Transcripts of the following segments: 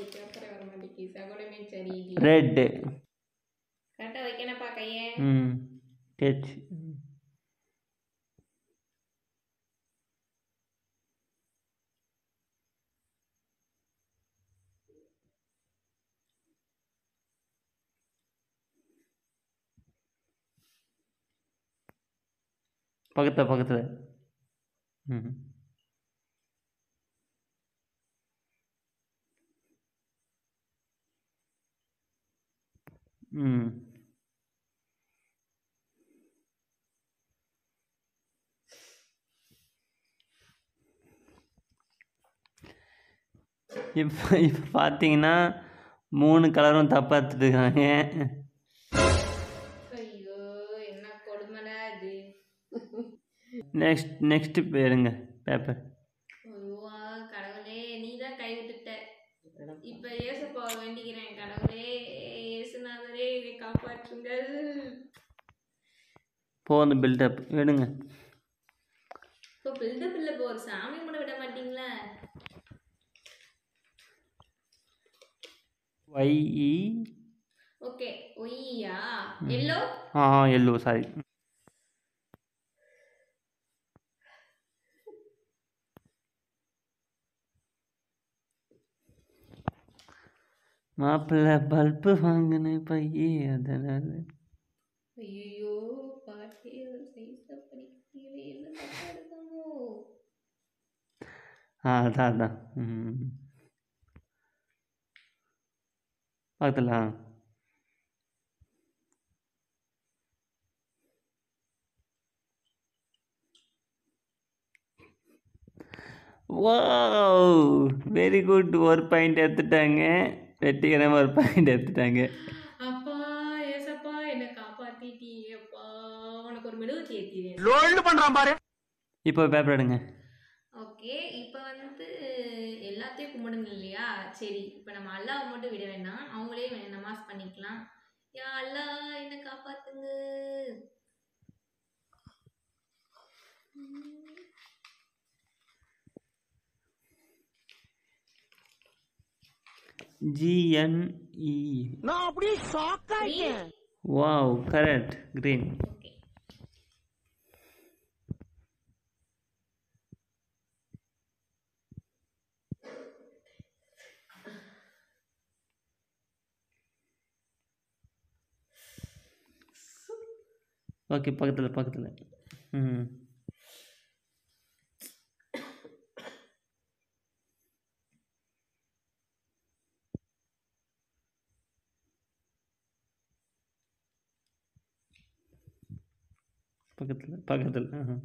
பேப்பரே வர மாட்டேங்குது சகுனமே சரி ரெட்டு கரெக்டாக வைக்கணப்பா கையை ம் டச் பக்கத்தில் பக்கத்தில் ம் ம் இப்போ இப்போ பார்த்தீங்கன்னா மூணு கலரும் தப்பாக எடுத்துருக்காங்க ஐயோ என்ன கொடுமைடா இது நெக்ஸ்ட் நெக்ஸ்ட் பேருங்க பேப்பர் ஐயோ கடவுளே நீ தான் கை விட்டுட்ட இப்போ ஏசப்பா வேண்டிக்கிறேன் கடவுளே ஏசுநாதரே என்னை காப்பாற்றுங்கள் போதும் பில்டப் எடுங்க இப்போ பில்டப் இல்லை இப்போ ஒரு சாமி கூட விட மாட்டீங்களா ஒய்இ ஓகே ஒய்யா எல்லோ ஆ எல்லோ சாரி மாப்பிள்ளை பல்பு வாங்கினேன் பையே அதனால் ஐயோ பாட்டி சைஸா படிக்கிறீங்களே என்ன தப்பா எடுக்காமோ ஆ அதான் அதான் ம் பக்கத்தில் ஆ வாவ் வெரி குட் ஒரு பாயிண்ட் எடுத்துட்டாங்க வெற்றிகரமாக ஒரு பாயிண்ட் எடுத்துட்டாங்க அப்பா ஏசப்பா என்னை காப்பாத்திட்டீங்கப்பா உனக்கு ஒரு மெழுகுச்சி ஏற்றிடுவேன் இப்போ பேப்பர் எடுங்க ஓகே இப்போ வந்து எல்லாத்தையும் கும்பிடுங்க இல்லையா சரி இப்போ நம்ம அல்லாவை மட்டும் விட வேண்டாம் அவங்களே வே- நமாஸ் பண்ணிக்கலாம் யா அல்லா என்னை காப்பாத்துங்க G Green? Wow correct green okay okay பக்கத்தில் பக்கத்தில் ம் பக்கத்தில் பக்கத்தில் ஆ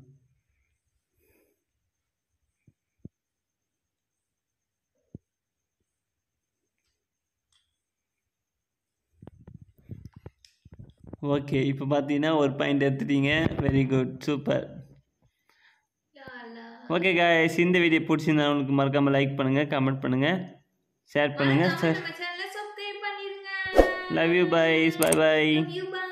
ஓகே இப்போ பார்த்தீங்கன்னா ஒரு பாயிண்ட் எடுத்துட்டீங்க வெரி குட் சூப்பர் யா அல்லா ஓகே guys இந்த வீடியோ பிடிச்சிருந்தா உங்களுக்கு மறக்காமல் லைக் பண்ணுங்கள் கமெண்ட் பண்ணுங்கள் ஷேர் பண்ணுங்கள் மறக்காம நம்ம சேனலை சப்ஸ்கிரைப் பண்ணிருங்க love you boys bye bye Love you, bye